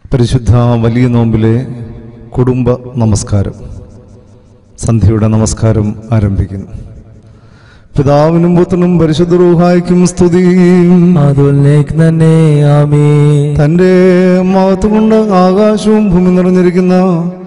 പരിശുദ്ധ വലിയ നോമ്പിലെ കുടുംബ നമസ്കാരം സന്ധ്യയുടെ നമസ്കാരം ആരംഭിക്കുന്നു പിതാവിനും പുത്രനും പരിശുദ്ധ റൂഹായ്ക്കും സ്തുതി അതുലേക്ക് തന്നെ ആമേ തന്റെ മഹത്വം കൊണ്ട് ആകാശവും ഭൂമി നിറഞ്ഞിരിക്കുന്ന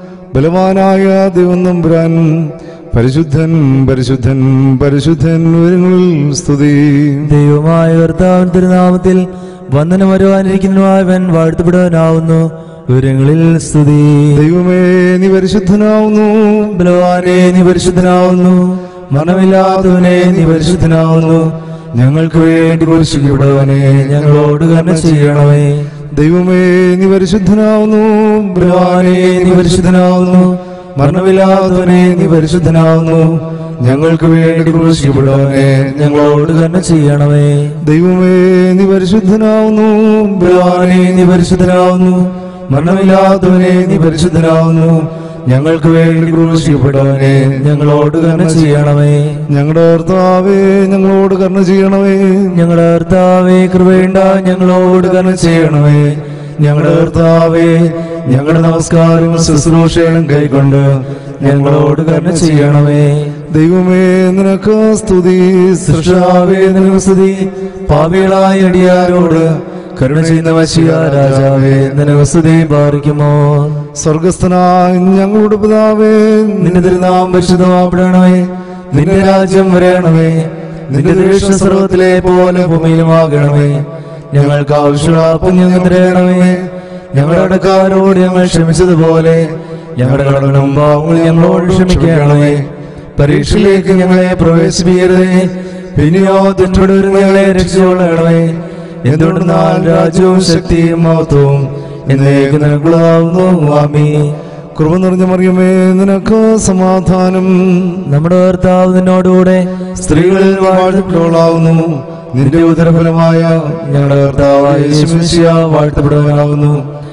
ബലവാനായ ദൈവം നമ്പുരാൻ പരിശുദ്ധൻ പരിശുദ്ധൻ പരിശുദ്ധൻ ഉയരങ്ങളിൽ സ്തുതി ദൈവമായ കർത്താവിൻ തിരുനാമത്തിൽ വന്ദനം വരുവാനിരിക്കുന്നവൻ വാഴ്ത്തപ്പെടുവാനാവുന്നു വിവരങ്ങളിൽ സ്തുതി ദൈവമേ നീ പരിശുദ്ധനാവുന്നു ബലവാനെ നീ പരിശുദ്ധനാവുന്നു മരണമില്ലാത്തവനെ നീ പരിശുദ്ധനാവുന്നു ഞങ്ങൾക്ക് വേണ്ടി കുരിശിക്കപ്പെടുവനെ ഞങ്ങളോട് കരുണ ചെയ്യണമേ ദൈവമേ നീ പരിശുദ്ധനാവുന്നു ബലവാനെ നീ പരിശുദ്ധനാവുന്നു മരണമില്ലാത്തവനെ നീ പരിശുദ്ധനാവുന്നു ഞങ്ങൾക്ക് വേണ്ടി കുരിശിക്കപ്പെടുവനെ ഞങ്ങളോട് കരുണ ചെയ്യണമേ ദൈവമേ നീ പരിശുദ്ധനാവുന്നു ബലവാനെ നീ പരിശുദ്ധനാവുന്നു മരണമില്ലാത്തവനെ നീ പരിശുദ്ധനാവുന്നു ഞങ്ങൾക്ക് വേണ്ടി ക്രൂശിക്കപ്പെട്ടവനെ ഞങ്ങളോട് കരുണ ചെയ്യണമേ ഞങ്ങളുടെ കർത്താവേ ഞങ്ങളോട് കരുണ ചെയ്യണമേ ഞങ്ങളുടെ കർത്താവേ കൃപയുണ്ട ഞങ്ങളോട് കരുണ ചെയ്യണമേ ഞങ്ങളുടെ കർത്താവേ ഞങ്ങളുടെ നമസ്കാരവും ശുശ്രൂഷകളും കൈക്കൊണ്ട് ഞങ്ങളോട് കരുണ ചെയ്യണമേ ദൈവമേ നിനക്ക് സ്തുതി സൃഷ്ടാവേ നിനക്ക് സ്തുതി പാപികളായ അടിയാരോട് കരുണ ചെയ്യുന്ന വശിയ രാജാവേ നിനക്ക് സ്തുതി പാറിക്കുമോ സ്വർഗസ്ഥനായ ഞങ്ങളുടെ പിതാവേ നിന്റെ തിരുനാം പരിശുദ്ധമാപ്പെടണമേ നിന്റെ രാജ്യം വരയണമേ നിന്റെ ദൃഷ്ട സർവത്തിലെ പോലെ ഭൂമിയിലുമാകണമേ ഞങ്ങൾക്ക് ആവശ്യമുള്ള പുണ്യം തരണമേ ഞങ്ങളുടെ അടക്കാരോട് ഞങ്ങൾ ക്ഷമിച്ചതുപോലെ ഞങ്ങളുടെ കടലും പാവങ്ങൾ ഞങ്ങളോട് ക്ഷമിക്കണമേ പരീക്ഷയിലേക്ക് ഞങ്ങളെ പ്രവേശിപ്പിക്കരുതേ പിന്നെയോ തെറ്റോട് ഞങ്ങളെ രക്ഷിച്ചുകൊള്ളണമേ എന്തുകൊണ്ടെന്നാൽ രാജ്യവും ശക്തിയും മഹത്വവും എന്നേക്ക് നിനക്കുള്ളതാവുന്നു ആമീ കൃപ നിറഞ്ഞ മറിയമേ നിനക്ക് സമാധാനം നമ്മുടെ കർത്താവ് നിന്നോടുകൂടെ സ്ത്രീകളിൽ വാഴ്ത്തപ്പെട്ടവളാവുന്നു നിന്റെ ഉദരഫലമായ ഞങ്ങളുടെ കർത്താവായ യേശുമിശിഹ വാഴ്ത്തപ്പെടുവാനാവുന്നു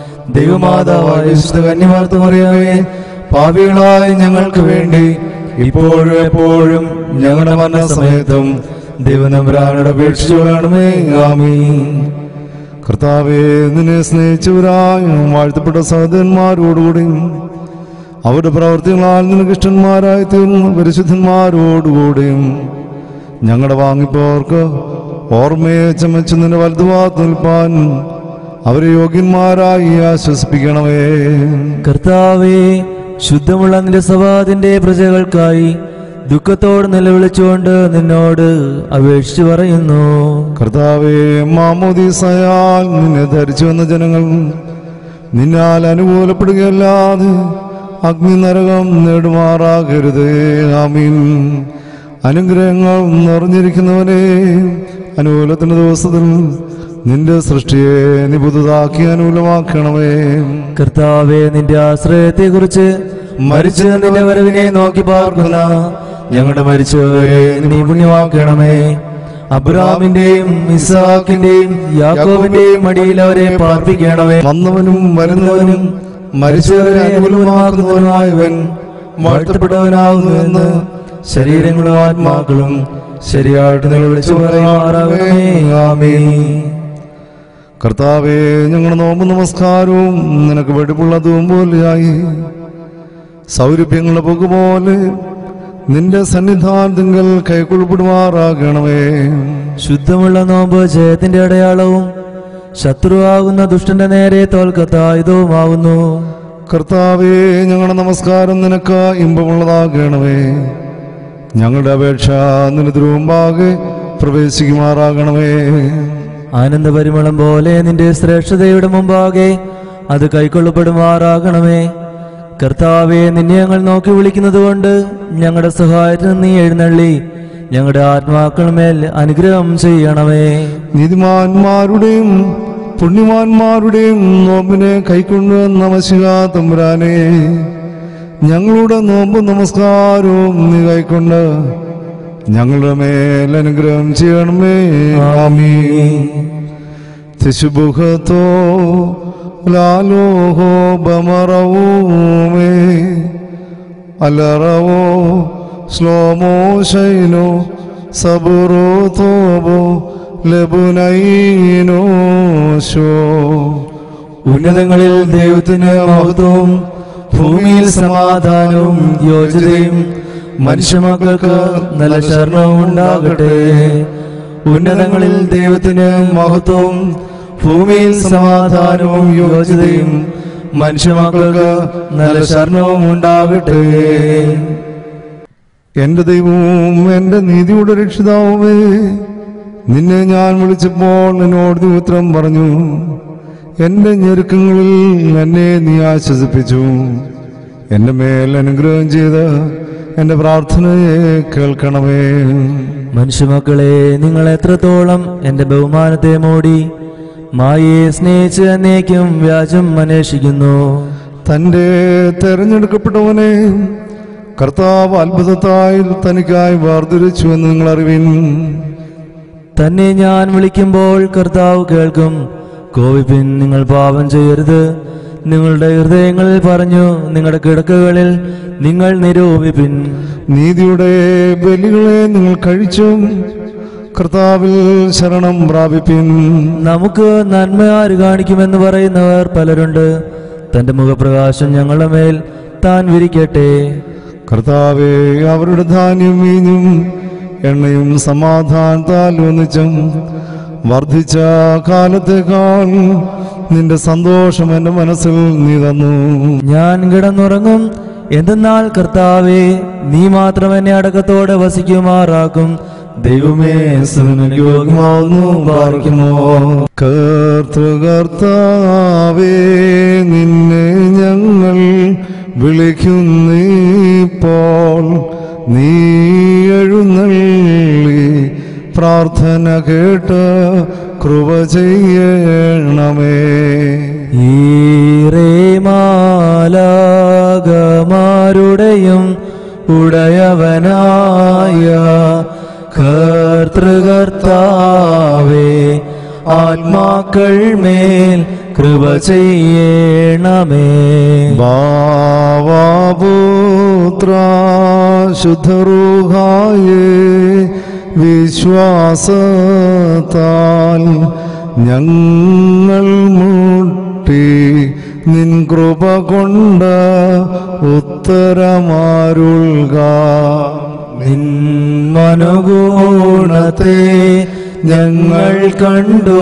ദൈവമാതാവായ വിശുദ്ധ കന്യമാർത്ത മറിയാമേ പാപികളായ ഞങ്ങൾക്ക് വേണ്ടി ഇപ്പോഴും എപ്പോഴും ഞങ്ങളുടെ മരണസമയത്തും ദൈവനമ്പരാനോട് അപേക്ഷിച്ചുകൊള്ളണമേ ആമീൻ കർത്താവേ നിന്നെ സ്നേഹിച്ചവരായ വാഴ്ത്തപ്പെട്ട സഹോദരന്മാരോടുകൂടിയും അവരുടെ പ്രവർത്തികളാൽ നിനക്ക് ഇഷ്ടന്മാരായി തീർന്ന പരിശുദ്ധന്മാരോടുകൂടിയും ഞങ്ങളുടെ വാങ്ങിപ്പോർക്ക് ഓർമ്മയെ ചമച്ച് നിന്റെ വലുതുവാത്ത് നിൽപ്പാൻ അവരെ യോഗ്യന്മാരായി ആശ്വസിപ്പിക്കണമേ കർത്താവേ ശുദ്ധമുള്ള നിന്റെ സഭാതിന്റെ പ്രജകൾക്കായി ദുഃഖത്തോട് നിലവിളിച്ചുകൊണ്ട് നിന്നോട് അപേക്ഷിച്ചു പറയുന്നു കർത്താവേ മാമോദീസയാൽ നിന്നെ ധരിച്ചു വന്ന ജനങ്ങൾ നിന്നാൽ അനുകൂലപ്പെടുകയല്ലാതെ അഗ്നി നരകം നേടുമാറാകരുത് ആമീൻ അനുഗ്രഹങ്ങൾ നിറഞ്ഞിരിക്കുന്നവനെ അനുകൂലത്തിന്റെ ദിവസത്തിൽ നിന്റെ സൃഷ്ടിയെ നീ പുതുതാക്കി അനുകൂലമാക്കണമേ കർത്താവെ നിന്റെ ആശ്രയത്തെ കുറിച്ച് മരിച്ചു നിന്റെ വരവിനെ നോക്കി പാർക്കുന്ന ഞങ്ങളുടെ മരിച്ചവരെ നീ പുണ്യമാക്കണമേ അബ്രാമിന്റെയും ഇസാക്കിന്റെയും യാക്കോബിന്റെയും അടിയിൽ അവരെ പാർപ്പിക്കണമേ വന്നവനും വരുന്നവനും മരിച്ചവരെ അനുകൂലമാക്കുന്നവനായവൻ വാഴ്ത്തപ്പെട്ടവനാകുന്നുവെന്ന് ശരീരങ്ങളും ആത്മാക്കളും ശരിയായിട്ട് നിലവിളിച്ചു പറയുമാറാകണമേ ആമീൻ കർത്താവേ ഞങ്ങളുടെ നോമ്പ് നമസ്കാരവും നിനക്ക് വെടിപ്പുള്ളതും പോലെയായി സൗരഭ്യങ്ങളുടെ പൊക്കുപോലെ നിന്റെ സന്നിധാനത്തിങ്കൽ കൈക്കൊള്ളപ്പെടുമാറാകണമേ ശുദ്ധമുള്ള നോമ്പ് ജയത്തിന്റെ അടയാളവും ശത്രുവാകുന്ന ദുഷ്ടന്റെ നേരെ തോൽക്കത്തായുധവുമാകുന്നു കർത്താവേ ഞങ്ങളുടെ നമസ്കാരം നിനക്ക് ഇമ്പമുള്ളതാകണമേ ഞങ്ങളുടെ അപേക്ഷ നിന്റെ തിരുമുമ്പാകെ പ്രവേശിക്കുമാറാകണമേ ആനന്ദപരിമളം പോലെ നിന്റെ ശ്രേഷ്ഠതയുടെ മുമ്പാകെ അത് കൈക്കൊള്ളപ്പെടുമാറാകണമേ കർത്താവെ നിന്നെ ഞങ്ങൾ നോക്കി വിളിക്കുന്നത് കൊണ്ട് ഞങ്ങളുടെ സഹായത്തിന് നീ എഴുന്നള്ളി ഞങ്ങളുടെ ആത്മാക്കളുമേൽ അനുഗ്രഹം ചെയ്യണമേ നീതിമാന്മാരുടെയും പുണ്യവാന്മാരുടെയും നോമ്പിനെ കൈക്കൊണ്ട് നമശിക തമ്പുരാനെ ഞങ്ങളുടെ നോമ്പ് നമസ്കാരവും നീ കൈക്കൊണ്ട് ഞങ്ങളുടെ മേൽ അനുഗ്രഹം ചെയ്യണമേ ആമീ തിശുബുഹത്തോ ലാലോഹോ ബമറവൂമേ അലറവോ സ്ലോമോ ശൈനോ സബുറോ തോബോ ലബുനൈനോ ശോ ഉന്നതങ്ങളിൽ ദൈവത്തിന് മഹത്വവും ഭൂമിയിൽ സമാധാനവും യോജിതയും മനുഷ്യമക്കൾക്ക് നല്ല ശരണവും ഉണ്ടാകട്ടെ ഉന്നതങ്ങളിൽ ദൈവത്തിന് മഹത്വവും ഭൂമിയിൽ സമാധാനവും യോജിതയും മനുഷ്യമക്കൾക്ക് നല്ല ശരണവും ഉണ്ടാകട്ടെ എന്റെ ദൈവവും എന്റെ നീതിയുടെ രക്ഷിതാവുമേ നിന്നെ ഞാൻ വിളിച്ചപ്പോൾ നിന്നോട് നീ ഉത്തരം പറഞ്ഞു എന്റെ ഞെരുക്കങ്ങളിൽ എന്നെ നീ ആശ്വസിപ്പിച്ചു എന്റെ മേൽ അനുഗ്രഹം ചെയ്ത് എന്റെ പ്രാർത്ഥനയെ കേൾക്കണമേ മനുഷ്യമക്കളെ നിങ്ങൾ എത്രത്തോളം എന്റെ ബഹുമാനത്തെ മൂടി മായയെ സ്നേഹിച്ച് എന്നേക്കും വ്യാജം അന്വേഷിക്കുന്നു തന്റെ തെരഞ്ഞെടുക്കപ്പെട്ടവനെ കർത്താവ് അത്ഭുതത്തായി തനിക്കായി വേർതിരിച്ചു എന്ന് നിങ്ങൾ അറിവിൻ തന്നെ ഞാൻ വിളിക്കുമ്പോൾ കർത്താവ് കേൾക്കും കോപിപ്പിൻ നിങ്ങൾ പാപം ചെയ്യരുത് നിങ്ങളുടെ ഹൃദയങ്ങളിൽ പറഞ്ഞു നിങ്ങളുടെ കിടക്കകളിൽ നിങ്ങൾ നിരൂപിപ്പിൻ നീതിയുടെ ബലികളെ നിങ്ങൾ കഴിച്ചും കർത്താവിൽ ശരണം പ്രാപിപ്പിൻ നമുക്ക് നന്മ ആര് കാണിക്കുമെന്ന് പറയുന്നവർ പലരുണ്ട് തന്റെ മുഖപ്രകാശം ഞങ്ങളുടെ മേൽ താൻ വിരിക്കട്ടെ കർത്താവെ അവരുടെ ധാന്യം വീഞ്ഞും എണ്ണയും സമാധാനത്താൽ ഒന്നിച്ചും വർദ്ധിച്ച കാലത്തേക്കാൾ നിന്റെ സന്തോഷം എന്റെ മനസ്സിൽ നീ തന്നു ഞാൻ കിടന്നുറങ്ങും എന്തെന്നാൽ കർത്താവേ നീ മാത്രം എന്നെ അടക്കത്തോടെ വസിക്കുമാറാക്കും ദൈവമേ സുനിന് യോഗ്യമാവുന്നു പാർക്കുമോ കർത്തകർത്താവേ നിന്നെ ഞങ്ങൾ വിളിക്കുന്നീപ്പോൾ നീ എഴുന്നള്ളി പ്രാർത്ഥന കേട്ട് കൃപ ചെയ്യണമേ ഈറേമാലാകമാരുടെയും ഉടയവനായ കർത്തൃകർത്താവേ ആത്മാക്കൾ മേൽ കൃപ ചെയ്യണമേ ഭാവപുത്ര ശുദ്ധറുഹായേ വിശ്വാസത്താൽ ഞങ്ങൾ മുട്ടി നിൻ കൃപ കൊണ്ട് ഉത്തരമാരുൾക നിൻ മനോഗുണത്തെ ഞങ്ങൾ കണ്ടു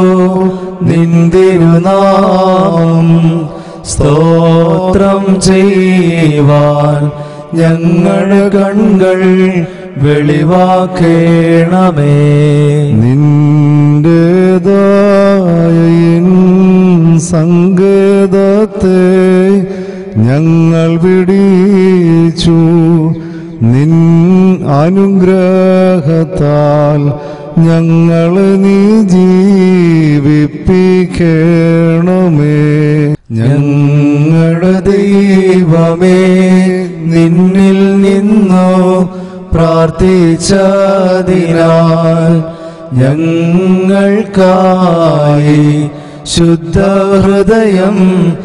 നിന്തിരുനാം സ്തോത്രം ചെയ്യുവാൻ ഞങ്ങളുടെ കൺകൾ വെളിവാക്കേണമേ നിന്റേതായിൻ സങ്കേതത്തെ ഞങ്ങൾ പിടിച്ചു നിൻ അനുഗ്രഹത്താൽ ഞങ്ങൾ നീ ജീവിപ്പിക്കണമേ ഞങ്ങളുടെ ദൈവമേ നിന്നിൽ നിന്നു പ്രാർത്ഥിച്ചതിനാൽ ഞങ്ങൾക്കായി ശുദ്ധഹൃദയം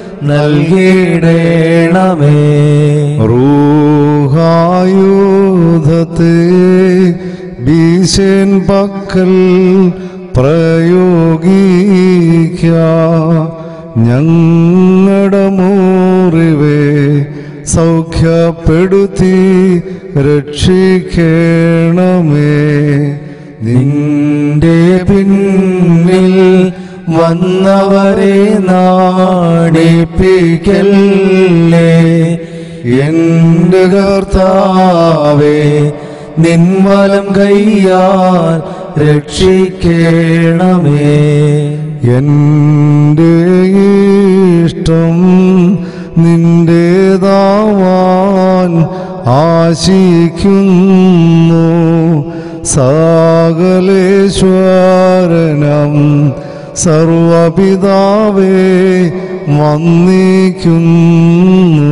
നൽകിയിടേണമേ റൂഹായുധത്തെ ഭീഷൻ പക്കൽ പ്രയോഗിക്ക ഞങ്ങളുടെ മുറിവെ സൗഖ്യപ്പെടുത്തി രക്ഷിക്കണമേ നിന്റെ പിന്നിൽ വന്നവരെ നാടിപ്പിക്കല്ലേ എന്റെ കർത്താവേ നിൻവലം കയ്യാൽ രക്ഷിക്കണമേ എന്റെ ഇഷ്ടം നിന്റേതാവാൻ ആശിക്കുന്നു സകലേശ്വരനം സർവപിതാവേ വന്നിക്കുന്നു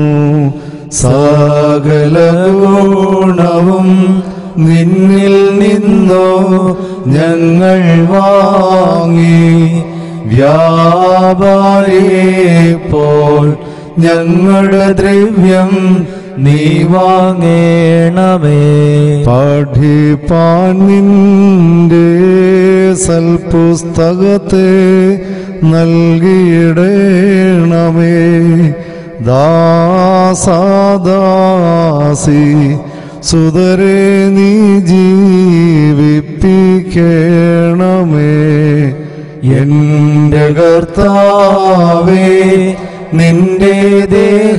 സകല ഗുണവും നിന്നിൽ നിന്നോ ഞങ്ങൾ വാങ്ങി വ്യാപാരിപ്പോൾ ഞങ്ങളുടെ ദ്രവ്യം നീ വാങ്ങേണമേ പഠിപ്പാൻ നിന്റെ സൽപുസ്തകത്തെ നൽകിയിടേണമേ ദാസാദാസി സുതരെ നീ ജീവിപ്പിക്കണമേ എന്റെ കർത്താവേ നിന്റെ ദേഹ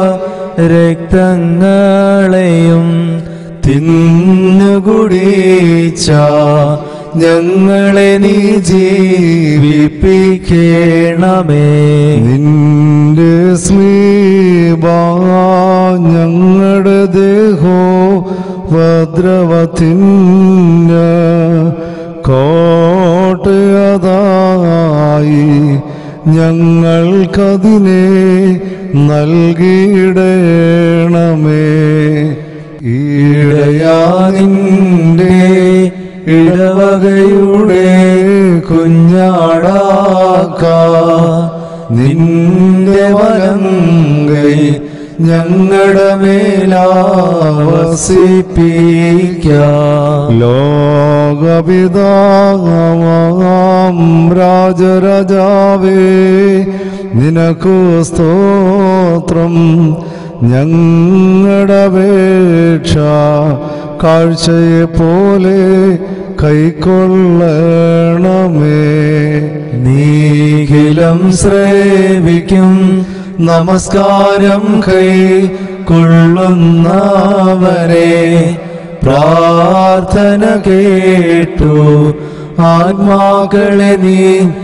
രക്തങ്ങളെയും തിന്നുകുടിച്ച ഞങ്ങളെ നീ ജീവിപ്പിക്കണമേ നിന്റെ സ്ലീബ ഞങ്ങളുടെ ദേഹോ ഭദ്രവത്തിന്ന കോട്ടയതായി ഞങ്ങൾക്കതിനെ നൽകിയിടേണമേ ഇടയാ നിന്റെ ഇടവകയുടെ കുഞ്ഞാടാക്ക നിന്റെ വലം കൈ ഞങ്ങളുടെ മേലാവസിപ്പിക്കാം ലോകപിതാവാം രാജരാജാവേ നിനക്കു സ്തോത്രം ഞങ്ങളുടെ അപേക്ഷ കാഴ്ചയെ പോലെ കൈക്കൊള്ളണമേ നീഖിലം ശ്രേവിക്കും നമസ്കാരം കൈ കൊള്ളുന്നവരെ പ്രാർത്ഥന കേട്ടു ആത്മാക്കളെ നീ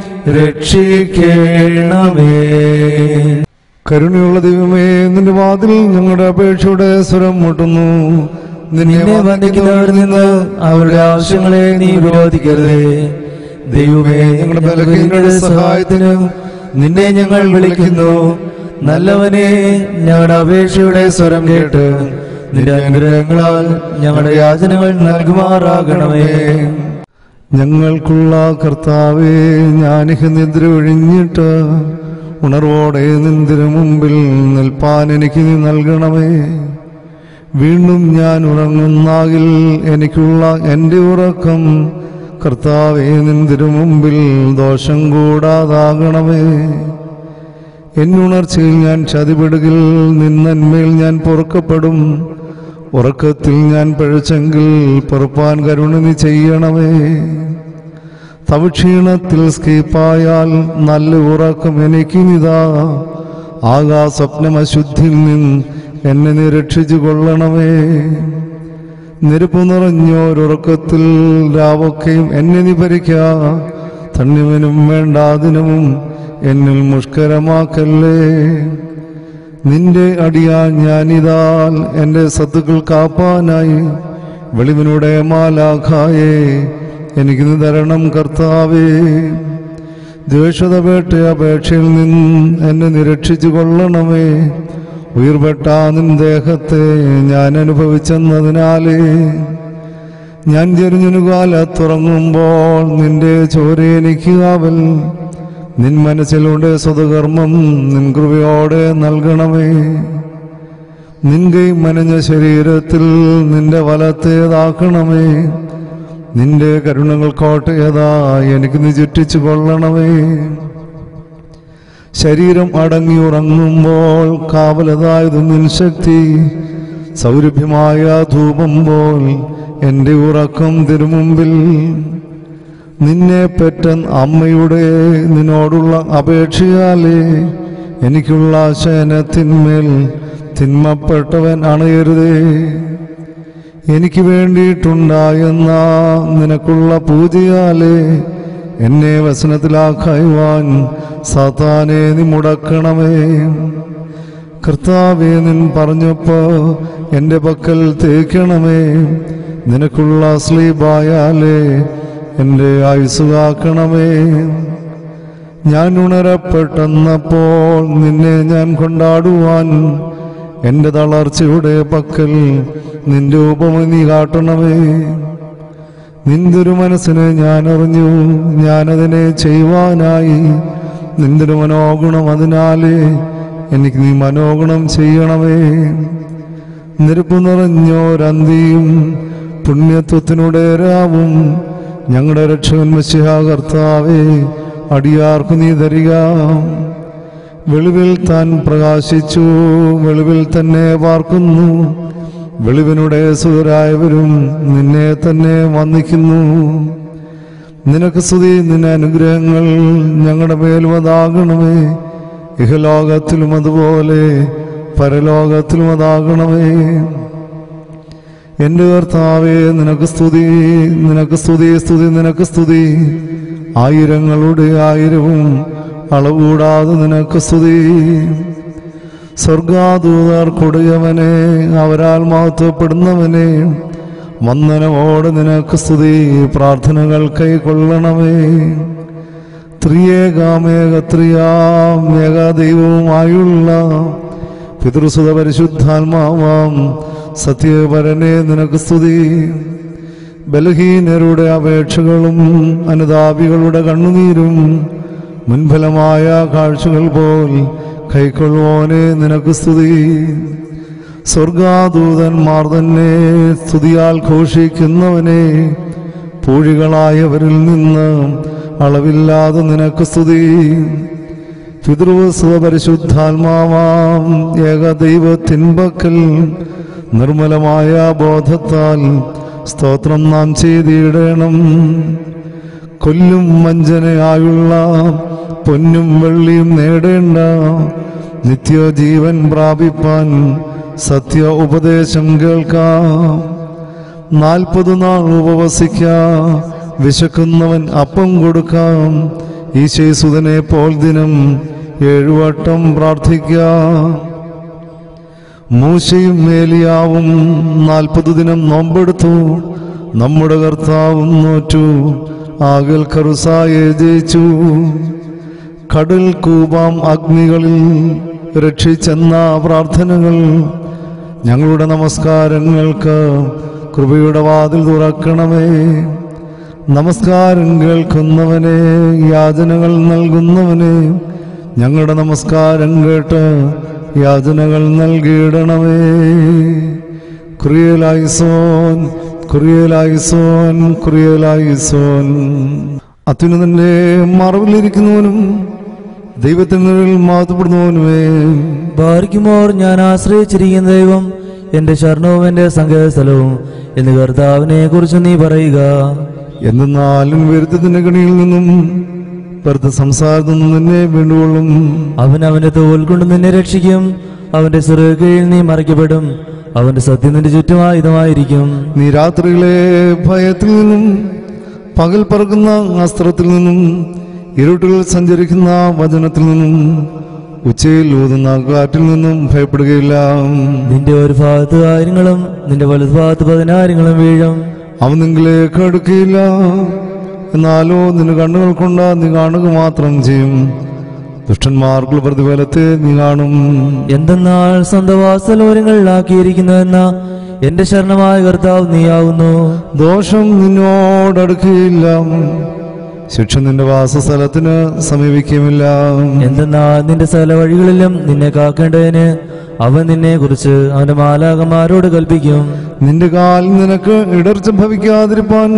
രക്ഷിക്കണമേ കരുണയുള്ള ദൈവമേ നിന്റെ വാതിൽ ഞങ്ങളുടെ അപേക്ഷയുടെ സ്വരം മുട്ടുന്നു നിന്നെ വന്ദിക്കുന്നവരിൽ നിന്ന് അവരുടെ ആവശ്യങ്ങളെ നീ വിരോധിക്കരുതേ ദൈവമേ ഞങ്ങളുടെ ബലഹീനരുടെ സഹായത്തിന് നിന്നെ ഞങ്ങൾ വിളിക്കുന്നു നല്ലവനെ ഞങ്ങളുടെ അപേക്ഷയുടെ സ്വരം കേട്ട് നിന്റെ അനുഗ്രഹങ്ങളാൽ ഞങ്ങളുടെ യാചനകൾ നൽകുമാറാകണമേ ഞങ്ങൾക്കുള്ള കർത്താവേ ഞാനിഹ നിദ്ര ഒഴിഞ്ഞിട്ട് ഉണർവോടെ നിന്തിനു മുമ്പിൽ നിൽപ്പാൻ എനിക്ക് നീ നൽകണമേ വീണ്ടും ഞാൻ ഉറങ്ങുന്നാകിൽ എനിക്കുള്ള എൻ്റെ ഉറക്കം കർത്താവേ നിന്തിനു മുമ്പിൽ ദോഷം കൂടാതാകണമേ എന്നുണർച്ചയിൽ ഞാൻ ചതിപെടുകിൽ നിന്നന്മേൽ ഞാൻ പൊറുക്കപ്പെടും ഉറക്കത്തിൽ ഞാൻ പഴച്ചെങ്കിൽ പൊറുപ്പാൻ കരുണ നീ ചെയ്യണമേ തവക്ഷീണത്തിൽ സ്കീപ്പായാൽ നല്ല ഉറക്കം എനിക്കിനിതാ ആകാ സ്വപ്നമശുദ്ധിയിൽ നിന്ന് എന്നെ നീ രക്ഷിച്ചു കൊള്ളണമേ നിരപ്പ് നിറഞ്ഞോരുറക്കത്തിൽ രാവൊക്കെയും എന്നെ നീ ഭരിക്ക തണ്ണിമനും വേണ്ടാതിനവും എന്നിൽ മുഷ്കരമാക്കല്ലേ നിന്റെ അടിയാൻ ഞാനിതാൽ എൻ്റെ സത്തുക്കൾ കാപ്പാനായി വെളിവിനുടെ മാലാഖായേ എനിക്ക് നീ തരണം കർത്താവേ ദ്വേഷത പേട്ട അപേക്ഷയിൽ നിന്ന് എന്നെ നിരക്ഷിച്ചു കൊള്ളണമേ ഉയർപ്പെട്ട നിൻ ദേഹത്തെ ഞാൻ അനുഭവിച്ചെന്നതിനാലേ ഞാൻ ചെറിഞ്ഞുകാലത്തുറങ്ങുമ്പോൾ നിന്റെ ചോര എനിക്ക് കാവൽ നിൻ മനസ്സിലൂടെ സ്വതകർമ്മം നിൻ കൃപയോടെ നൽകണമേ നിന്റെ മനഞ്ഞ ശരീരത്തിൽ നിന്റെ വലത്തേതാക്കണമേ നിന്റെ കരുണകൾ കോട്ടയതാ എനിക്ക് നീ ചുറ്റിച്ചു കൊള്ളണമേ ശരീരം അടങ്ങി ഉറങ്ങുമ്പോൾ കാവലതായതും നിൻ ശക്തി സൗരഭ്യമായ ധൂപം പോൽ എൻ്റെ ഉറക്കം തിരുമുമ്പിൽ നിന്നെ പെറ്റൻ അമ്മയുടെ നിന്നോടുള്ള അപേക്ഷയാലേ എനിക്കുള്ള ശയനത്തിന്മേൽ തിന്മപ്പെട്ടവൻ അണയരുതേ എനിക്ക് വേണ്ടിയിട്ടുണ്ടായെന്ന നിനക്കുള്ള പൂജയാലേ എന്നെ വസനത്തിലാക്കുവാൻ സാത്താനെ നീ മുടക്കണമേ കർത്താവേ നിൻ പറഞ്ഞപ്പോ എൻ്റെ പക്കൽ തേക്കണമേ നിനക്കുള്ള സ്ലീബായാലേ എൻ്റെ ആയുസ് കാക്കണമേ ഞാൻ ഉണരപ്പെട്ടെന്നപ്പോൾ നിന്നെ ഞാൻ കൊണ്ടാടുവാൻ എൻ്റെ തളർച്ചയുടെ പക്കൽ നിന്റെ ഉപമ നീ കാട്ടണമേ നിന്തൊരു മനസ്സിനെ ഞാൻ അറിഞ്ഞു ഞാനതിനെ ചെയ്യുവാനായി നിന്തൊരു മനോഗുണം അതിനാലേ എനിക്ക് നീ മനോഗുണം ചെയ്യണമേ നിരപ്പ് നിറഞ്ഞോരന്തിയും പുണ്യത്വത്തിനുടെ രാവും ഞങ്ങളുടെ രക്ഷകൻ മസിഹ കർത്താവേ അടിയാർക്കു നീ തരിക വെളിവിൽ താൻ പ്രകാശിച്ചു വെളിവിൽ തന്നെ പാർക്കുന്നു വെളിവിനുടെ സുതരായവരും നിന്നെ തന്നെ വന്ദിക്കുന്നു നിനക്ക് സ്തുതി നിന്റെ അനുഗ്രഹങ്ങൾ ഞങ്ങളുടെ മേലും അതാകണമേ ഇഹലോകത്തിലും അതുപോലെ പരലോകത്തിലും അതാകണമേ എന്റെ കർത്താവേ നിനക്ക് സ്തുതി നിനക്ക് സ്തുതി സ്തുതി നിനക്ക് സ്തുതി ആയിരങ്ങളുടെ ആയിരവും അളവുകൂടാതെ നിനക്ക് സ്തുതി സ്വർഗാദൂതർ കൊടിയവനെ അവരാൽ മഹത്വപ്പെടുന്നവനെ വന്ദനമോട് നിനക്ക് സ്തുതി പ്രാർത്ഥനകൾ കൈക്കൊള്ളണമേ ത്രിയേകാമേകത്രിയാം ഏകാദൈവവുമായുള്ള പിതൃസുത പരിശുദ്ധാത്മാവാം സത്യപരനെ നിനക്ക് സ്തുതി ബലഹീനരുടെ അപേക്ഷകളും അനുതാപികളുടെ കണ്ണുനീരും മുൻഫലമായ കാഴ്ചകൾ പോൽ കൈക്കൊള്ളുവോനെ നിനക്ക് സ്തുതി സ്വർഗാദൂതന്മാർ തന്നെ സ്തുതിയാൽ ഘോഷിക്കുന്നവനെ പൂഴികളായവരിൽ നിന്ന് അളവില്ലാതെ നിനക്ക് സ്തുതി പിതൃവസ്വ പരിശുദ്ധാത്മാവാം ഏകദൈവത്തിൻപക്കൽ നിർമ്മലമായ ബോധത്താൽ സ്തോത്രം നാം ചെയ്തിടണം കൊല്ലും വഞ്ചനയായുള്ള പൊന്നും വെള്ളിയും നേടേണ്ട നിത്യജീവൻ പ്രാപിപ്പാൻ സത്യ ഉപദേശം കേൾക്കാം നാൽപ്പത് നാൾ ഉപവസിക്കാം വിശക്കുന്നവൻ അപ്പം കൊടുക്കാം ഈശേസുതനെ പോൽ ദിനം ഏഴുവട്ടം പ്രാർത്ഥിക്കാം മൂശയും മേലിയാവും നാൽപ്പത് ദിനം നോമ്പെടുത്തു നമ്മുടെ കർത്താവും നോറ്റു ആകൽ കറുസായെ ജയിച്ചു കടൽ കൂപാം അഗ്നികളിൽ രക്ഷിച്ചെന്ന പ്രാർത്ഥനകൾ ഞങ്ങളുടെ നമസ്കാരങ്ങൾക്ക് കൃപയുടെ വാതിൽ തുറക്കണമേ നമസ്കാരം കേൾക്കുന്നവനെ യാചനകൾ നൽകുന്നവനെ ഞങ്ങളുടെ നമസ്കാരം കേട്ട് യാചനകൾ നൽകിയിടണമേ കുറിയലായിസോൻ കുറിയലായിസോൻ കുറിയലായിസോൻ അത്യുന്നതന്റെ മറവിലിരിക്കുന്നവനും ദൈവത്തിന് മാതപ്പെടുന്നവനുമേ ഭാരിക്കുമോർ ഞാൻ ആശ്രയിച്ചിരിക്കുന്ന ദൈവം എന്റെ ശരണവും എന്റെ സങ്കേതസ്ഥലവും എന്ന് കർത്താവിനെ കുറിച്ച് നീ പറയുക എന്തെന്നാലും വരുത്തത്തിന്റെ കണിയിൽ നിന്നും വെറുതെ സംസാരത്തിൽ നിന്നും നിന്നെ വീണ്ടുകൊള്ളും അവൻ അവന്റെ തോൽ കൊണ്ട് നിന്നെ രക്ഷിക്കും അവന്റെ സുരകയിൽ നീ മറയ്ക്കപ്പെടും അവന്റെ സത്യം നിന്റെ ചുറ്റുമായുധമായിരിക്കും നീ രാത്രികളെ ഭയത്തിൽ നിന്നും പകൽ പറക്കുന്ന അസ്ത്രത്തിൽ നിന്നും ഇരുട്ടിൽ സഞ്ചരിക്കുന്ന വചനത്തിൽ നിന്നും ഉച്ചയിൽ ഊതുന്ന കാറ്റിൽ നിന്നും ഭയപ്പെടുകയില്ല നിന്റെ ഒരു ഭാഗത്ത് ആയിരങ്ങളും നിന്റെ വലതു ഭാഗത്ത് പതിനായിരങ്ങളും വീഴും അവൻ നിങ്ങളിലേക്ക് അടുക്കുകയില്ല എന്നാലോ നിന്റെ കണ്ണുകൾ കൊണ്ട് നീ കാണുക മാത്രം ചെയ്യും ദുഷ്ടന്മാർക്കുള്ള പ്രതിഫലത്തെ നീ കാണും എന്തെന്നാൽ സ്വന്തം വാസലോരങ്ങളിലാക്കിയിരിക്കുന്നുവെന്ന എന്റെ ശരണമായ കർത്താവ് നീയാവുന്നു ദോഷം നിന്നോടടുക്കുകയില്ല ശിക്ഷ നിന്റെ വാസസ്ഥലത്തിന് സമീപിക്കുകയുമില്ല എന്തെന്നാൽ നിന്റെ സകല വഴികളിലും നിന്നെ കാക്കേണ്ടതിന് അവൻ നിന്നെ കുറിച്ച് അവന്റെ മാലാകന്മാരോട് കൽപ്പിക്കും നിന്റെ കാൽ നിനക്ക് ഇടർച്ച ഭവിക്കാതിരിപ്പാൻ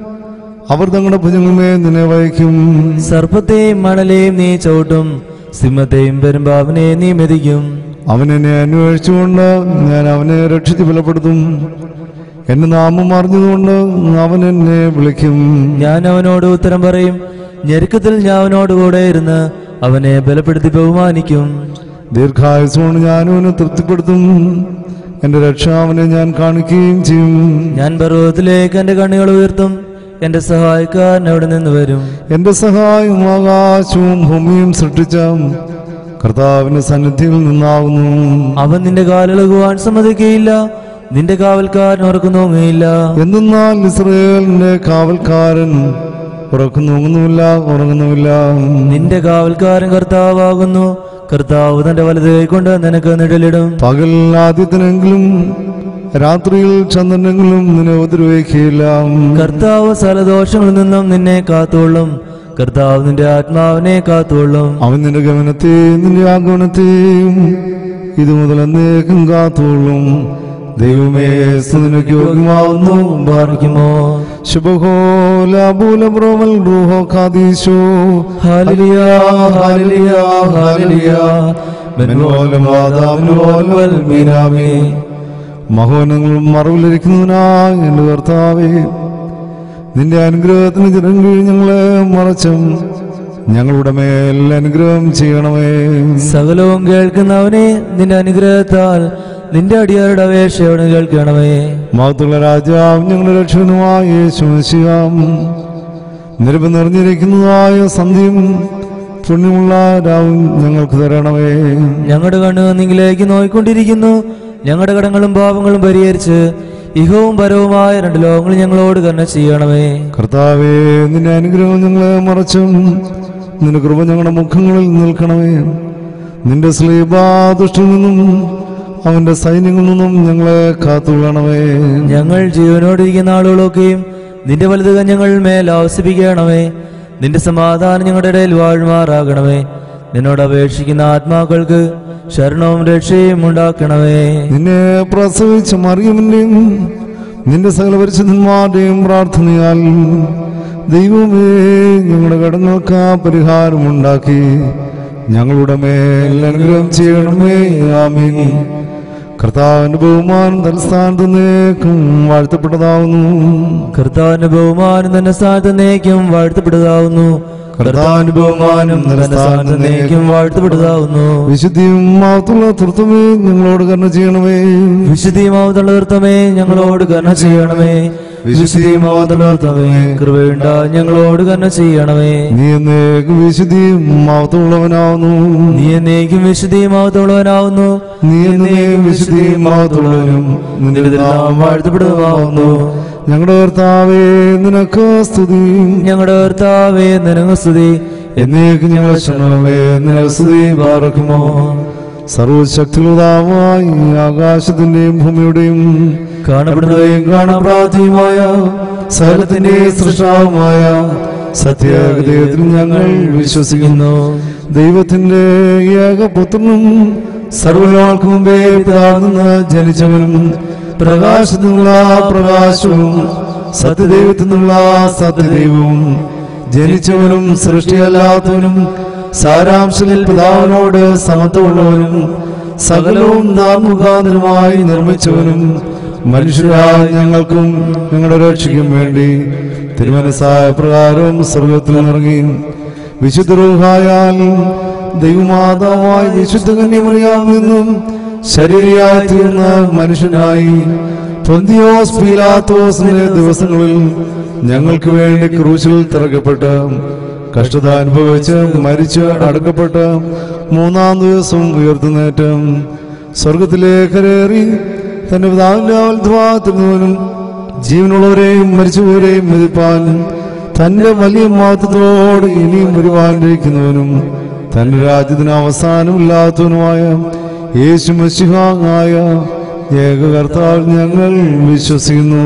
അവർ തങ്ങളുടെ ഭുജങ്ങളുമേ നിന്നെ വഹിക്കും സർപ്പത്തെയും മണലെയും നീ ചവിട്ടും സിംഹത്തെയും പെരുമ്പാവിനെയും നീ മെതിക്കും അവൻ എന്നെ അന്വേഷിച്ചുകൊണ്ട് ഞാൻ അവനെ രക്ഷിച്ച് ബലപ്പെടുത്തും എന്റെ നാമം അറിഞ്ഞതുകൊണ്ട് അവൻ എന്നെ വിളിക്കും ഞാൻ അവനോട് ഉത്തരം പറയും ഞെരുക്കത്തിൽ ഞാൻ അവനോട് കൂടെ ഇരുന്ന് അവനെ ബലപ്പെടുത്തി ബഹുമാനിക്കും ദീർഘായുസോട് ഞാനും അവനെ തൃപ്തിപ്പെടുത്തും എന്റെ രക്ഷ അവനെ ഞാൻ കാണിക്കുകയും ചെയ്യും ഞാൻ പർവ്വതത്തിലേക്ക് എന്റെ കണ്ണുകൾ ഉയർത്തും എന്റെ സഹായക്കാരൻ അവിടെ നിന്ന് വരും എന്റെ സഹായം ആകാശവും ഭൂമിയും സൃഷ്ടിച്ച കർത്താവിന്റെ സന്നിധിയിൽ നിന്നാകുന്നു അവൻ നിന്റെ കാലിളകുവാൻ സമ്മതിക്കുകയില്ല നിന്റെ കാവൽക്കാരൻ ഉറക്കുന്നുമില്ല എന്തെന്നാൽ ഇസ്രയേലിന്റെ കാവൽക്കാരൻ ഉറക്കുന്നുങ്ങുന്നുമില്ല ഉറങ്ങുന്നുമില്ല നിന്റെ കാവൽക്കാരൻ കർത്താവാകുന്നു കർത്താവ് തന്റെ വലത് കൊണ്ട് നിനക്ക് നിഴലിടും പകൽ ആദ്യത്തിനെങ്കിലും രാത്രിയിൽ ചന്ദ്രനെങ്കിലും നിന്നെ ഉപദ്രവിക്കുകയില്ല കർത്താവ് സകലദോഷങ്ങളിൽ നിന്നും നിന്നെ കാത്തുകൊള്ളും കർത്താവ് നിന്റെ ആത്മാവിനെ കാത്തുകൊള്ളും അവൻ നിന്റെ ഗമനത്തെയും നിന്റെ ആഗമനത്തെയും ഇത് മുതൽ എന്നേക്കും കാത്തോളും ദൈവമേ സ്തുതിനക്ക് യോഗ്യമാവുന്നു പാർക്കുമോ ശുഭഹോലാബൂലബ്രോമൽ റൂഹോ ഖാദീശോ ഹാലലിയ ഹാലലിയ ഹാലലിയ മെൻവോലം വാദാമിനോൽ വൽ മീനാമേ മഹോനങ്ങളും മറവിലിരിക്കുന്നതിനായ എന്റെ കർത്താവേ നിന്റെ അനുഗ്രഹത്തിന് ജനം കീഴ് ഞങ്ങളെ മറച്ചും ഞങ്ങളുടെ മേൽ അനുഗ്രഹം ചെയ്യണമേ സകലവും കേൾക്കുന്നവനെ നിന്റെ അനുഗ്രഹത്താൽ നിന്റെ അടിയാരുടെ അപേക്ഷയോട് കേൾക്കണമേ മഹത്തുള്ള രാജാവ് ഞങ്ങളുടെ രക്ഷകനുമായ യേശുശിയാം നിരപ്പ് നിറഞ്ഞിരിക്കുന്നതായ സന്ധ്യയും പുണ്യമുള്ള രാവും ഞങ്ങൾക്ക് തരണമേ ഞങ്ങളുടെ കണ്ണു നിങ്ങളിലേക്ക് നോയിക്കൊണ്ടിരിക്കുന്നു ഞങ്ങളുടെ കടങ്ങളും പാപങ്ങളും പരിഹരിച്ച് ഇഹവും പരവുമായ രണ്ട് ലോകങ്ങൾ ഞങ്ങളോട് കരുണ ചെയ്യണമേ കർത്താവേ നിന്റെ അനുഗ്രഹം ഞങ്ങളെ മറച്ചും നിന്റെ കൃപ ഞങ്ങളുടെ മുഖങ്ങളിൽ നിൽക്കണമേ നിന്റെ സ്ലീബാദുഷ്ടിൽ നിന്നും അവന്റെ സൈന്യങ്ങളിൽ നിന്നും ഞങ്ങളെ കാത്തുകൊള്ളണമേ ഞങ്ങൾ ജീവനോടിരിക്കുന്ന ആളുകളൊക്കെയും നിന്റെ വലുതുക ഞങ്ങൾ മേൽ ആവസിപ്പിക്കണമേ നിന്റെ സമാധാനം ഞങ്ങളുടെ ഇടയിൽ വാഴുമാറാകണമേ നിന്നോട് അപേക്ഷിക്കുന്ന ആത്മാക്കൾക്ക് ശരണവും രക്ഷയും ഉണ്ടാക്കണമേ നിന്നെ പ്രസവിച്ച മറിയമിന്റെയും നിന്റെ സകല പരിശുദ്ധന്മാരുടെയും പ്രാർത്ഥനയാൽ ദൈവമേ ഞങ്ങളുടെ കടങ്ങൾക്ക് പരിഹാരമുണ്ടാക്കി ഞങ്ങളുടെ മേൽ അനുഗ്രഹം ചെയ്യണമേ ആമീൻ കർത്താവിന്റെ ബഹുമാനം തലസ്ഥാനത്ത് നീക്കും വാഴ്ത്തപ്പെട്ടതാവുന്നു കർത്താവിന്റെ ബഹുമാനം തന്നെ സ്ഥാനത്ത് നയിക്കും വാഴ്ത്തപ്പെടുതാവുന്നു കർത്താവിന്റെ ബഹുമാനം തന്നെ സ്ഥാനത്ത് നയിക്കും വാഴ്ത്തപ്പെടുതാവുന്നു വിശുദ്ധിയും മാത്തുള്ള തൃത്വമേ ഞങ്ങളോട് കരുണ ചെയ്യണമേ വിശുദ്ധിമാവത്തുള്ള നൃത്തമേ ഞങ്ങളോട് കരുണ ചെയ്യണമേ വിശുദ്ധിമാവത്തുള്ള നൃത്തമേ കൃപയുണ്ടാ ഞങ്ങളോട് കരുണ ചെയ്യണമേ നീ എന്നേക്കും വിശുദ്ധിയും മാത്തുള്ളവനാവുന്നു നീ എന്നേക്കും വിശുദ്ധിമാവത്തുള്ളവനാവുന്നു നീ എന്നേക്കും വിശുദ്ധിയും മാത്തുള്ളവനും നിന്റെ നാം വാഴ്ത്തപ്പെടുന്നതാവുന്നു ഞങ്ങളുടെ കർത്താവേ നിനക്ക് സ്തുതി ഞങ്ങളുടെ കർത്താവേ നിനക്ക് സ്തുതി എന്നേക്കും ഞങ്ങൾ ക്ഷണമേ നിനക്ക് സ്തുതി പാർക്കുമോ സർവശക്തിയുള്ളതാവായി ആകാശത്തിന്റെയും ഭൂമിയുടെയും കാണപ്പെടുന്നവയും കാണാപ്രാപ്തിയുമായ സകലത്തിന്റെ സൃഷ്ടാവുമായ സത്യഹൃദയത്തിൽ ഞങ്ങൾ വിശ്വസിക്കുന്നു ദൈവത്തിന്റെ ഏകപുത്രനും സർവനാൾക്കു മുമ്പേ പിതാവിന്ന് ജനിച്ചവനും പ്രകാശത്തിനുള്ള പ്രകാശവും സത്യദൈവത്തിൽ നിന്നുള്ള സത്യദൈവവും ജനിച്ചവനും സൃഷ്ടിയല്ലാത്തവനും സാരാംശത്തിൽ പിതാവിനോട് സമത്വമുള്ളവനും സകലവും നാം മുഖാന്തരമായി നിർമ്മിച്ചവനും മനുഷ്യരായ ഞങ്ങൾക്കും ഞങ്ങളുടെ രക്ഷയ്ക്കും വേണ്ടി തിരുമനസായ പ്രകാരം സ്വർഗത്തിൽ ഇറങ്ങി വിശുദ്ധ റൂഹായാൽ ദൈവമാതാവായ വിശുദ്ധ കന്യമറിയാമെന്നും ശരീരയായി തീർന്ന മനുഷ്യനായി പൊന്തിയോസ് പീലാത്തോസിന്റെ ദിവസങ്ങളിൽ ഞങ്ങൾക്ക് വേണ്ടി ക്രൂശിൽ തിറക്കപ്പെട്ട് കഷ്ടത അനുഭവിച്ച് മരിച്ച് അടക്കപ്പെട്ട് മൂന്നാം ദിവസം ഉയർത്തുന്നേറ്റം സ്വർഗത്തിലേക്കരേറി തന്റെ പിതാവിന്റെ ആവൽദ്വാത്തിരുന്നവനും ജീവനുള്ളവരെയും മരിച്ചുപോരെയും മതിപ്പാൻ തന്റെ വലിയ മഹത്വത്തോട് ഇനിയും വരുവാനിരിക്കുന്നവനും തന്റെ രാജ്യത്തിന് അവസാനമില്ലാത്തവനുമായ യേശു മസിഹായ ഏക കർത്താവ് ഞങ്ങൾ വിശ്വസിക്കുന്നു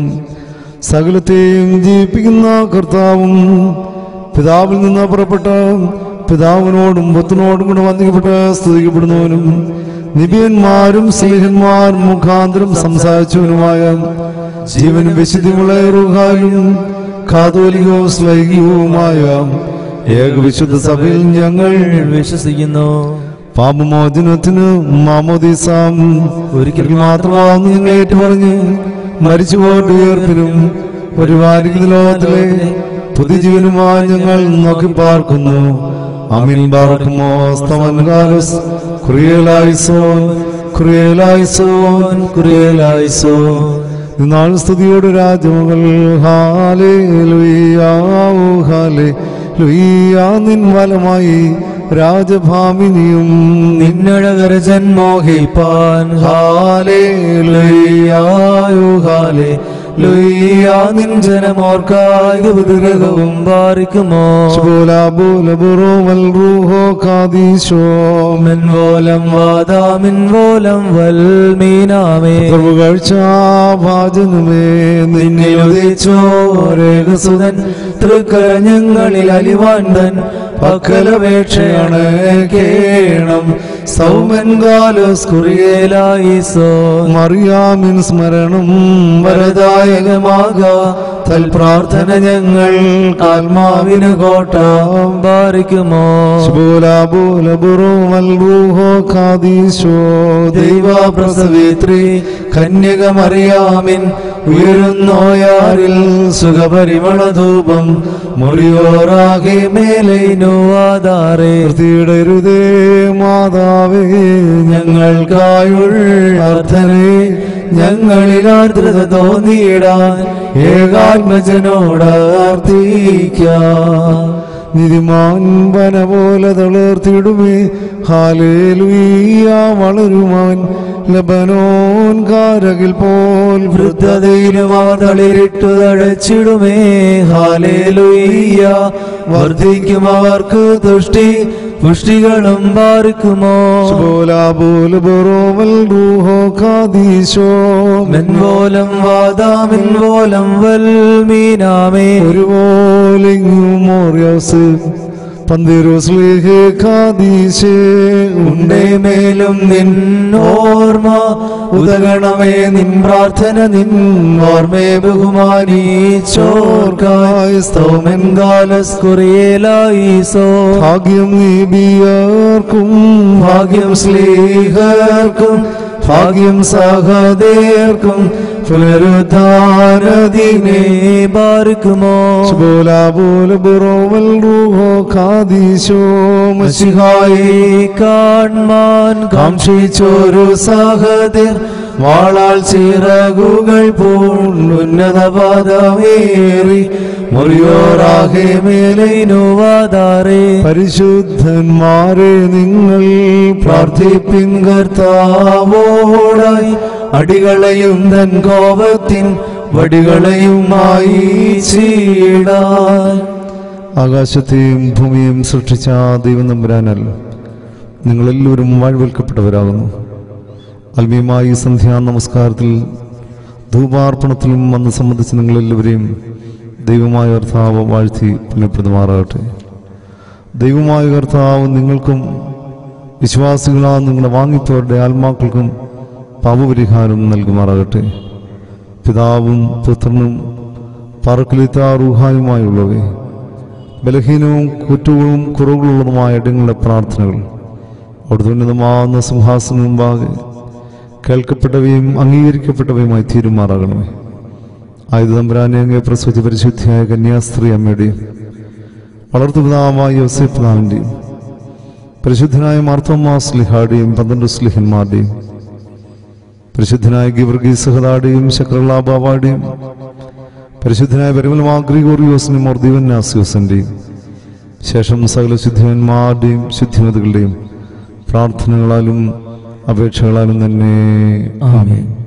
സകലത്തെയും ജീവിപ്പിക്കുന്ന കർത്താവും പിതാവിൽ നിന്ന് പുറപ്പെട്ട പിതാവിനോടും പുത്രനോടും കൂടെ വന്ദിക്കപ്പെട്ട് സ്തുതിക്കപ്പെടുന്നവനും നിബിയന്മാരും സ്നേഹന്മാരും മുഖാന്തരം സംസാരിച്ചവനുമായ ജീവനും വിശുദ്ധിമുള്ള റുഹാലും കാതോലികവും സ്ലൈകികവുമായ ഏകവിശുദ്ധ സഭയിൽ ഞങ്ങൾ വിശ്വസിക്കുന്നു പാപമോചനത്തിന് മാമോദീസാം ഒരിക്കൽ മാത്രമാണെന്ന് ഞങ്ങൾ ഏറ്റുപറഞ്ഞ് മരിച്ചുപോയിട്ട് ഉയർപ്പിനും പരിപാലിക്കുന്ന ലോകത്തിലെ പുതുജീവനുമായി ഞങ്ങൾ നോക്കി പാർക്കുന്നു അമിൻ പാർക്കുമോ സ്തമൻ കാലസ് കുറിയലായിസോൻ കുറിയലായിസോൻ കുറിയലായിസോ നിന്നാൾ സ്തുതിയോട് രാജമകൾ ഹാലേ ലുയ്യാവൂ ഹാലേ ലുയ്യാ നിൻ വലമായി രാജഭാമിനിയും നിന്നഴകര ജന്മോഹിപ്പാൻ ഹാലേ ലുയ്യായോ ഹാലേ ലുയ്യാ നിൻ ജനമോർക്കായ വിഗ്രഹവും പാറിക്കുമോ ബോല ബോല ബുറോ വൽ റൂഹോ കാദീശോ മെൻവോലം വാദാമിൻവോലം വൽമീനാമേ സർവകാഴ്ച ഭാജനമേ നിന്നെ നിന്നുദിച്ചോരേകസുതൻ തൃക്കരഞ്ഞങ്ങളിൽ അലിവാണ്ടൻ പക്കലപേക്ഷയാണ് കേണം സൗമൻ കാലോസ് കുറിയേലായിസോ മറിയാമിൻ സ്മരണം വരദായകമാക തൽപ്രാർത്ഥന ഞങ്ങൾ ആത്മാവിന് കോട്ട ബാരിക്കുമോ ദൈവ പ്രസവിത്രി കന്യകമറിയാമിൻ ഉയരുന്നോയാരിൽ സുഖപരിമള ധൂപം മുറിയോറാകെ മേലൈനുവാതാറേ ൃതേ മാതാവേ ഞങ്ങൾക്കായുള്ള അർത്ഥനെ ഞങ്ങളിൽ ആർദ്രത തോന്നിയിടാൻ ഏകാത്മജനോട് അർത്ഥിക്കാം നിധിമാൻ വന പോലെ തളർത്തിടുമേ ഹാലേലുയ്യ വളരുമവൻ ലബനോൻ കാരകിൽ പോൽ വൃദ്ധതയിലുമാതളിരിട്ടു തഴച്ചിടുമേ ഹാലേലുയ്യ വർദ്ധിക്കും അവർക്ക് തുഷ്ടി പുഷ്ടികളും പാർക്കുമോ ോ മെൻവോലം വാദാമെൻവോലം വൽമീനാമേ ഒരുപോലെങ്ങുമോറിയോസ് പന്തിരുസ്ലിഹേ ഖാദീശേ ഉണ്ടേ മേലും നിൻ ഓർമ്മ ഉദകണമേ നിൻ പ്രാർത്ഥന നിൻ ഓർമ്മേ ബഹുമാനീച്ചോർക്കായി സ്തോമൻ കാലസ് കുറിയേലായിസോ ഭാഗ്യം നീബിയർക്കും ഭാഗ്യം സ്ലീഹർക്കും ഭാഗ്യം സഹദേർക്കും പുനരുദ്ധാനദിനെ ബാർക്കുമോ ഖാദീശോ മസിഹായി കാൺമാൻ കാക്ഷിച്ചൊരു സഹദിർ വാളാൽ ചിറകുകൾ പൂണ്ടുന്നത പദമേറി മുറിയോറാകെ മേലൈനുവാതാറേ പരിശുദ്ധന്മാരെ നിങ്ങൾ പ്രാർത്ഥിപ്പിൻ കർത്താവോടായി അടികളെയും തൻ കോപത്തിൻ വടികളെയുമായി ചീടാൻ ആകാശത്തെയും ഭൂമിയെയും സൃഷ്ടിച്ച ദൈവം നമ്പുരാനാൽ നിങ്ങളെല്ലാവരും വാഴ്വൽക്കപ്പെട്ടവരാകുന്നു അൽമീയമായ ഈ സന്ധ്യാ നമസ്കാരത്തിൽ ധൂപാർപ്പണത്തിലും വന്ന് സംബന്ധിച്ച് നിങ്ങളെല്ലാവരെയും ദൈവമായ കർത്താവ് വാഴ്ത്തി പുണ്യപ്രദമാറാകട്ടെ ദൈവമായ കർത്താവ് നിങ്ങൾക്കും വിശ്വാസികളാ നിങ്ങളുടെ വാങ്ങിപ്പോരുടെ ആത്മാക്കൾക്കും പാപപരിഹാരം നൽകുമാറാകട്ടെ പിതാവും പുത്രനും പറക്കലിത്താറൂഹായുമായുള്ളവേ ബലഹീനവും കുറ്റവും കുറവുകളുള്ളതുമായ ഇടങ്ങളുടെ പ്രാർത്ഥനകൾ അവിടുത്തെ ഉന്നതമാകുന്ന സിംഹാസനം മുമ്പാകെ കേൾക്കപ്പെട്ടവയും അംഗീകരിക്കപ്പെട്ടവയുമായി തീരുമാറാകണമേ ആയുധ തമ്പുരാനെ അങ്ങേ പ്രസവിച്ച പരിശുദ്ധിയായ കന്യാസ്ത്രീ അമ്മയുടെയും വളർത്തുപിതാവായ യോസഫ് പിതാവിൻ്റെയും പരിശുദ്ധനായ മാർത്തോമാ സ്ലിഹാടെയും പന്ത്രണ്ട് സ്ലിഹന്മാരുടെയും പരിശുദ്ധനായ ഗിവർഗീസ് സഹദാടെയും ശക്രലാബാവാടെയും പരിശുദ്ധനായ പരിമലമാ ഗ്രിഗോറിയോസിനും ഓർദീവന്നാസിയോസിൻ്റെയും ശേഷം സകല ശുദ്ധിവന്മാരുടെയും ശുദ്ധിമതികളുടെയും പ്രാർത്ഥനകളാലും അപേക്ഷകളാലും തന്നെ ആമേൻ